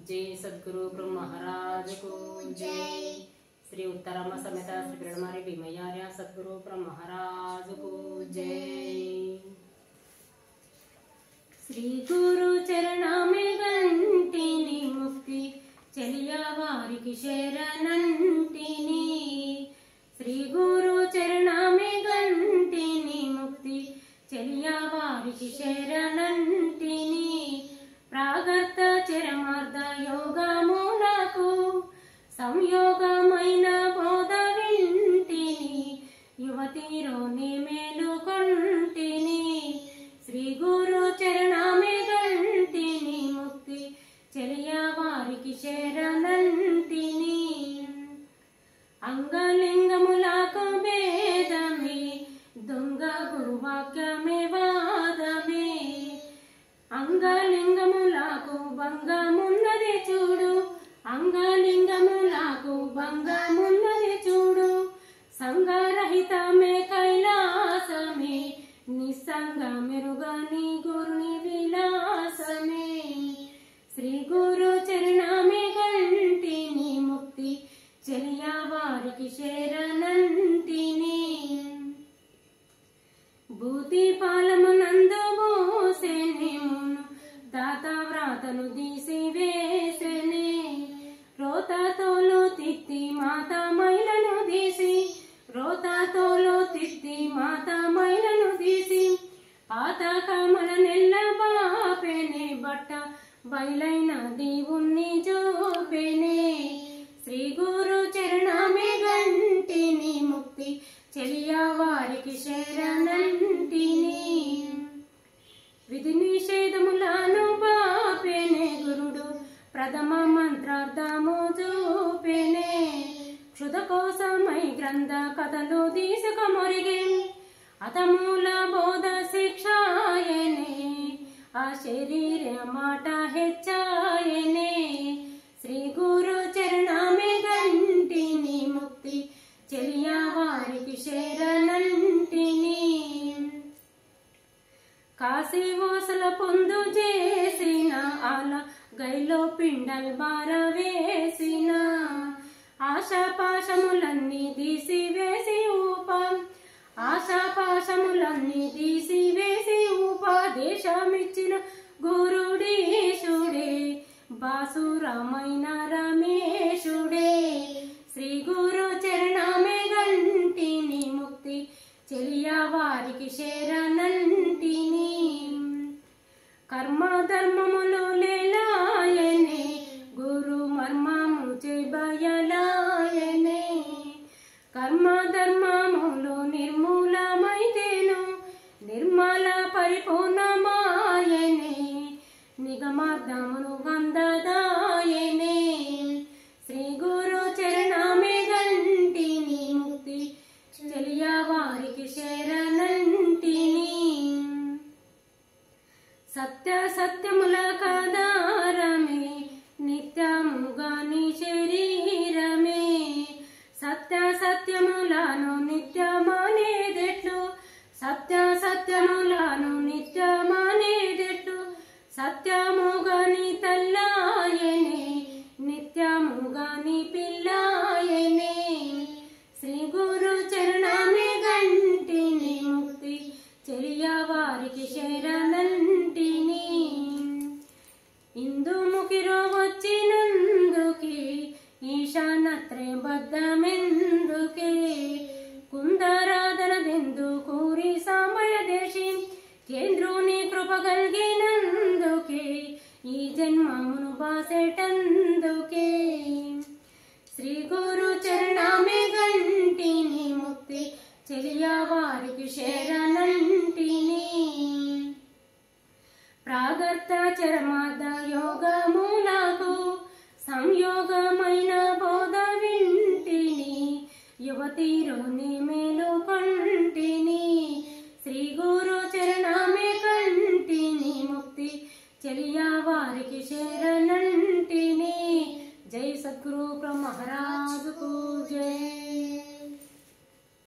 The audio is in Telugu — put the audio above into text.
జై సద్గురు బ్రహ్మ మహారాజకు జై శ్రీ ఉత్తరామ సమేత శ్రీ బిరడమారి భీమయ్యార్య సద్గురు బ్రహ్మ మహారాజుకు జై శ్రీ గురు చరణమే గంటిని ముక్తి చెలియ వారికి శరణంటిని శ్రీ గురు చరణమే గంటిని ముక్తి చెలియ వారికి శరణంటిని ప్రాగర్త చరమార్ధ యోగములకు సంయోగమైన బోధ వింటిని యువతిరోని మేలుకొంటిని శ్రీ గురు చరణమే గంటిని ముక్తి చెలియ వారికి శరణంటిని అంగలింగములకు భేదమే దొంగ గురువాక్యమే వాదమే అంగలింగములకు భంగమున్నది చూడు అంగలింగములకు భంగమున్నది చూడు సంగరహితమే కైలాసమే నిస్సంగ మెరుగని గురుని విలాసమే శ్రీ గురు చరణమే గంటిని ముక్తి చెలియ వారికి శరణంటిని భూతి పాలమునందు మోసెనేమును దాత వ్రాతను తీసి వేసెనే రోతతోలు తిత్తి మాత మైలను తీసి రోతతోలు తిత్తి మాత మైలను తీసి పాత కమల నెల్ల బాపెనే బట్ట బయలైన దేవుణ్ణి చూపెనే శ్రీ గురు చరణమే గంటిని ముక్తి చెలియ వారికి శరణంటిని విధి నిషేధములను బాపెనే గురుడు ప్రథమ మంత్రార్థము చూపెనే క్షుద కోసమై గ్రంథ కథలు తీసుక మొరిగే అతమూల బోధ శిక్షాయనే ఆ శరీర మాట హెచ్చాయనే శ్రీ గురు చరణమే గంటిని ముక్తి చెలియ వారికి శరణంటిని కాశీ వాసల పొందు చేసిన ఆల గైలో పిండల్ బార వేసిన ఆశాపాశములన్నీ తీసి వేసి ఊప ఆశాపాశములన్నీ తీసి వేసి ఉపదేశమిచ్చిన గురుడీశుడే బాసురమైన రమేశుడే శ్రీ గురు చరణమే గంటిని ముక్తి చెలియ వారికి శరణంటిని కర్మ ధర్మములు లేలాయనే గురు మర్మము చెబయలాయనే కర్మ ధర్మములు నిర్మూలమైతేను నిర్మల పరిపూర్ణమాయనే నిగమార్థమును వందదాయనే శ్రీ గురు చరణమే గంటిని ముక్తి చెలియ వారికి శరణంటిని సత్య సత్యముల కాదారమే నిత్యముగాని శరీరమే సత్య సత్యములను నిత్యమానేదెట్లు సత్య సత్యములను నిత్యమానేదెట్లు సత్యముగాని తల్లాయనే నిత్యముగాని పిల్లాయనే శ్రీ గురు చరణమే గంటిని ముక్తి చెలియ వారికి శరణంటిని ఇందుముఖిలో వచ్చినందుకే ఈశానత్రే బద్ధమెందుకే కుందరాధనదెందు కూరి సమయ దేశి కేంద్రుని కృప కలిగినందుకే ఈ జన్మమును బాసెటందుకే శ్రీ గురు చరణమే గంటిని ముక్తి చెలియ వారికి శరణంటిని ప్రాగర్త చరమాద యోగములకు సంయోగమైన బోధ వింటిని యువతిలోని మేలు